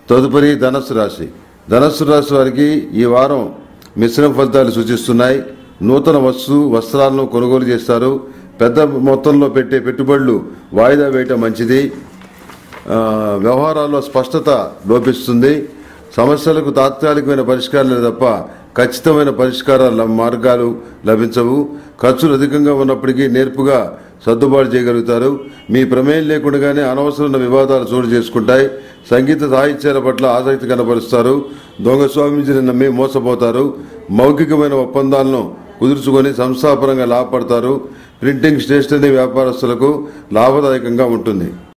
తదుపరి ధనస్సు రాశి ధనస్సు రాశి వారికి ఈ వారం మిశ్రమ ఫలితాలు సూచిస్తున్నాయి నూతన వస్తు వస్త్రాలను కొనుగోలు చేస్తారు పెద్ద మొత్తంలో పెట్టే పెట్టుబడులు వాయిదా వేయటం మంచిది ఆ, వ్యవహారాల్లో స్పష్టత లోపిస్తుంది సమస్యలకు తాత్కాలికమైన పరిష్కారాలు తప్ప ఖచ్చితమైన పరిష్కార ల- మార్గాలు లభించవు ఖర్చులు అధికంగా ఉన్నప్పటికీ నేర్పుగా సర్దుబాటు చేయగలుగుతారు మీ ప్రమేయం లేకుండానే అనవసరమైన వివాదాలు చోటు చేసుకుంటాయి సంగీత సాహిత్యాల పట్ల ఆసక్తి కనబరుస్తారు దొంగ స్వామీజీని నమ్మి మోసపోతారు మౌఖికమైన ఒప్పందాలను కుదుర్చుకొని సంస్థాపరంగా లాభపడతారు ప్రింటింగ్ స్టేషనరీ వ్యాపారస్తులకు లాభదాయకంగా ఉంటుంది